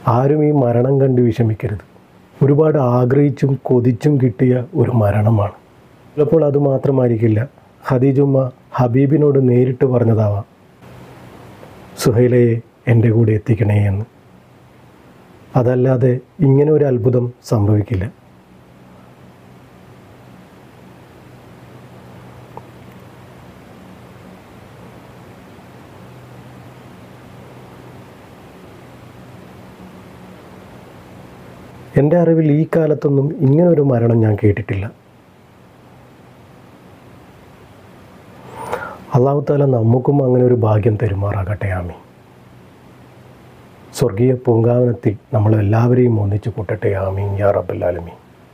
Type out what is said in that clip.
ആരും ഈ മരണം കണ്ട് വിഷമിക്കരുത് ഒരുപാട് ആഗ്രഹിച്ചും കൊതിച്ചും കിട്ടിയ ഒരു മരണമാണ് ചിലപ്പോൾ അത് മാത്രമായിരിക്കില്ല ഖദീജുമ്മ ഹബീബിനോട് നേരിട്ട് പറഞ്ഞതാവാം സുഹൈലയെ എൻ്റെ കൂടെ എത്തിക്കണേ എന്ന് അതല്ലാതെ ഇങ്ങനെ ഒരു അത്ഭുതം സംഭവിക്കില്ല എൻ്റെ അറിവിൽ ഈ കാലത്തൊന്നും ഇങ്ങനൊരു മരണം ഞാൻ കേട്ടിട്ടില്ല അള്ളാഹു താല നമുക്കും അങ്ങനെ ഒരു ഭാഗ്യം തരുമാറാകട്ടെ ആമി സ്വർഗീയ പൂങ്കാവനത്തിൽ നമ്മളെല്ലാവരെയും ഒന്നിച്ചു കൂട്ടട്ടെ ആമീൻ യാ റബ്ബുൽ ആലമീൻ